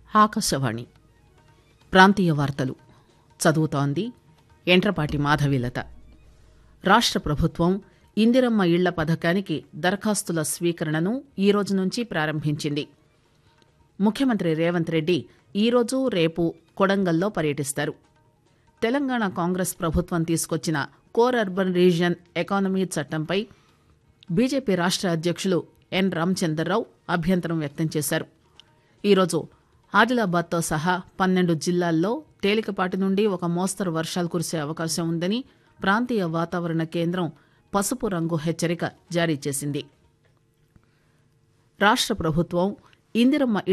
ఆకాశవాణి ప్రాంతీయ వార్తలు చదువుతోంది ఎంట్రపాటి మాధవీలత రాష్ట్ర ప్రభుత్వం ఇందిరమ్మ ఇళ్ల పథకానికి దరఖాస్తుల స్వీకరణను ఈ రోజు నుంచి ప్రారంభించింది ముఖ్యమంత్రి రేవంత్ రెడ్డి ఈరోజు రేపు కొడంగల్లో పర్యటిస్తారు తెలంగాణ కాంగ్రెస్ ప్రభుత్వం తీసుకొచ్చిన కోర్ అర్బన్ రీజియన్ ఎకానమీ చట్టంపై బీజేపీ రాష్ట్ర అధ్యక్షులు ఎన్ రామచందర్రావు అభ్యంతరం వ్యక్తం చేశారు ఈరోజు ఆదిలాబాద్తో సహా పన్నెండు జిల్లాల్లో తేలికపాటి నుండి ఒక మోస్తరు వర్షాలు కురిసే అవకాశం ఉందని ప్రాంతీయ వాతావరణ కేంద్రం పసుపు రంగు హెచ్చరిక జారీ చేసింది రాష్ట్ర ప్రభుత్వం ఇందిరమ్మ